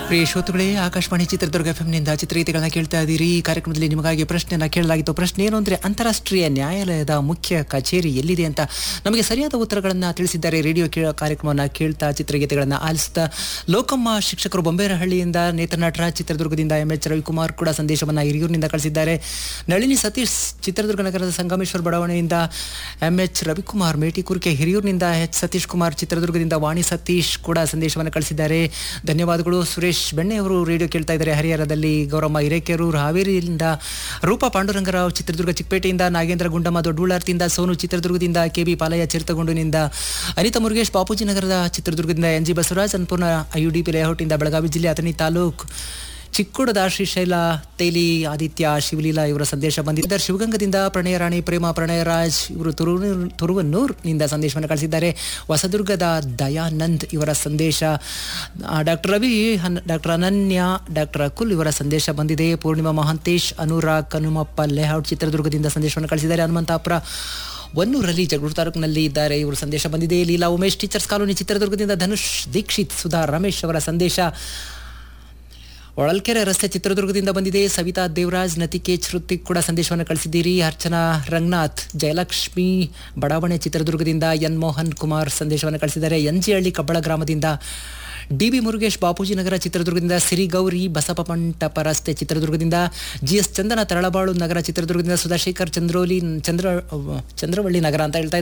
ಪ್ರಿಯ ಶ್ರೋತೃಗಳೇ ಆಕಾಶವಾಣಿ ಚಿತ್ರದುರ್ಗ ಎಫ್ ನಿಂದ ಚಿತ್ರಗೀತೆಗಳನ್ನ ಕೇಳ್ತಾ ಇದ್ದೀರಿ ಈ ಕಾರ್ಯಕ್ರಮದಲ್ಲಿ ನಿಮಗಾಗಿ ಪ್ರಶ್ನೆಯನ್ನ ಕೇಳಲಾಗಿತ್ತು ಪ್ರಶ್ನೆ ಏನು ಅಂದ್ರೆ ಅಂತಾರಾಷ್ಟ್ರೀಯ ನ್ಯಾಯಾಲಯದ ಮುಖ್ಯ ಕಚೇರಿ ಎಲ್ಲಿದೆ ಅಂತ ನಮಗೆ ಸರಿಯಾದ ಉತ್ತರಗಳನ್ನ ತಿಳಿಸಿದ್ದಾರೆ ರೇಡಿಯೋ ಕೇ- ಕಾರ್ಯಕ್ರಮವನ್ನ ಕೇಳ್ತಾ ಚಿತ್ರಗೀತೆಗಳನ್ನ ಆಲಿಸ್ತಾ ಲೋಕಮ್ಮ ಶಿಕ್ಷಕರು ಬೊಂಬೇರಹಳ್ಳಿಯಿಂದ ನೇತ್ರ ನಟರಾಜ್ ಚಿತ್ರದುರ್ಗದಿಂದ ಎಂ ಎಚ್ ರವಿಕುಮಾರ್ ಕೂಡ ಸಂದೇಶವನ್ನ ಹಿರಿಯೂರಿನಿಂದ ಕಳಿಸಿದ್ದಾರೆ ನಳಿನಿ ಸತೀಶ್ ಚಿತ್ರದುರ್ಗ ನಗರದ ಸಂಗಮೇಶ್ವರ ಬಡಾವಣೆಯಿಂದ ಎಂ ಎಚ್ ರವಿಕುಮಾರ್ ಮೇಟಿಕುರ್ಕೆ ಹಿರಿಯೂರಿನಿಂದ ಎಚ್ ಸತೀಶ್ ಕುಮಾರ್ ಚಿತ್ರದುರ್ಗದಿಂದ ವಾಣಿ ಸತೀಶ್ ಕೂಡ ಸಂದೇಶವನ್ನು ಕಳಿಸಿದ್ದಾರೆ ಧನ್ಯವಾದಗಳು ಸುರೇಶ್ ಬೆಣ್ಣೆ ಅವರು ರೇಡಿಯೋ ಕೇಳ್ತಾ ಇದ್ದಾರೆ ಹರಿಹರದಲ್ಲಿ ಗೌರಮ್ಮ ಹಿರೇಕೆರೂರು ಹಾವೇರಿಯಿಂದ ರೂಪಾ ಪಾಂಡುರಂಗರಾವ್ ಚಿತ್ರದುರ್ಗ ಚಿಕ್ಕಪೇಟೆಯಿಂದ ನಾಗೇಂದ್ರ ಗುಂಡಮ್ಮ ದೊಡ್ಡಬಳ್ಳಾರ್ತಿಯಿಂದ ಸೋನು ಚಿತ್ರದುರ್ಗದಿಂದ ಕೆ ಬಿ ಪಾಲಯ್ಯ ಚಿರತಗೊಂಡಿನಿಂದ ಅನಿತಾ ಮುರುಗೇಶ್ ಬಾಪೂಜಿ ನಗರದ ಚಿತ್ರದುರ್ಗದಿಂದ N G Basavaraj Annapurna IUDP ಲೇಔಟಿಂದ ಬೆಳಗಾವಿ ಜಿಲ್ಲೆ ಅಥಣಿ ತಾಲೂಕು ಚಿಕ್ಕುಡದ ಶ್ರೀಶೈಲ ತೇಲಿ ಆದಿತ್ಯ ಶಿವಲೀಲಾ ಇವರ ಸಂದೇಶ ಬಂದಿದೆ ಶಿವಗಂಗದಿಂದ ಪ್ರಣಯ ರಾಣಿ ಪ್ರೇಮ ಪ್ರಣಯರಾಜ್ ಇವರು ತುರುವನೂರ್ ತುರುವನ್ನೂರ್ನಿಂದ ಸಂದೇಶವನ್ನು ಕಳಿಸಿದ್ದಾರೆ ಹೊಸದುರ್ಗದ ದಯಾನಂದ್ ಇವರ ಸಂದೇಶ doctor Ravi doctor Ananya doctor Akul ಇವರ ಸಂದೇಶ ಬಂದಿದೆ ಪೂರ್ಣಿಮಾ ಮಹಾಂತೇಶ್ ಅನುರಾಗ್ ಹನುಮಪ್ಪ ಲೇಔಟ್ ಚಿತ್ರದುರ್ಗದಿಂದ ಸಂದೇಶವನ್ನು ಕಳಿಸಿದ್ದಾರೆ ಹನುಮಂತಾಪುರ ಒನ್ನೂರಲ್ಲಿ ಜಗಳೂರು ತಾಲೂಕಿನಲ್ಲಿ ಇದ್ದಾರೆ ಇವರು ಸಂದೇಶ ಬಂದಿದೆ ಲೀಲಾ ಉಮೇಶ್ ಟೀಚರ್ಸ್ ಕಾಲೋನಿ ಚಿತ್ರದುರ್ಗದಿಂದ ಧನುಷ್ ದೀಕ್ಷಿತ್ ಸುಧಾ ರಮೇಶ್ ಅವರ ಸಂದೇಶ ಹೊಳಲ್ಕೆರೆ ರಸ್ತೆ ಚಿತ್ರದುರ್ಗದಿಂದ ಬಂದಿದೆ ಸವಿತಾ ದೇವರಾಜ್ ನತಿಕೇಚ್ ಹೃತಿಕ್ ಕೂಡ ಸಂದೇಶವನ್ನು ಕಳಿಸಿದ್ದೀರಿ ಅರ್ಚನಾ ರಂಗನಾಥ್ ಜಯಲಕ್ಷ್ಮಿ ಬಡಾವಣೆ ಚಿತ್ರದುರ್ಗದಿಂದ ಎನ್ ಮೋಹನ್ ಕುಮಾರ್ ಸಂದೇಶವನ್ನು ಕಳಿಸಿದ್ದಾರೆ ಎನ್ ಜಿ ಹಳ್ಳಿ ಕಬ್ಬಳ ಗ್ರಾಮದಿಂದ ಡಿ ಬಿ ಮುರುಗೇಶ್ ಬಾಪೂಜಿ ನಗರ ಚಿತ್ರದುರ್ಗದಿಂದ ಸಿರಿಗೌರಿ ಬಸಪ ಮಂಟಪ ರಸ್ತೆ ಚಿತ್ರದುರ್ಗದಿಂದ ಜಿ ಎಸ್ ಚಂದನ ತರಳಬಾಳು ನಗರ ಚಿತ್ರದುರ್ಗದಿಂದ ಸುಧಾಶೇಖರ್ ಚಂದ್ರೋಲಿ ಚಂದ್ರ ಚಂದ್ರವಳ್ಳಿ ನಗರ ಅಂತ ಹೇಳ್ತಾ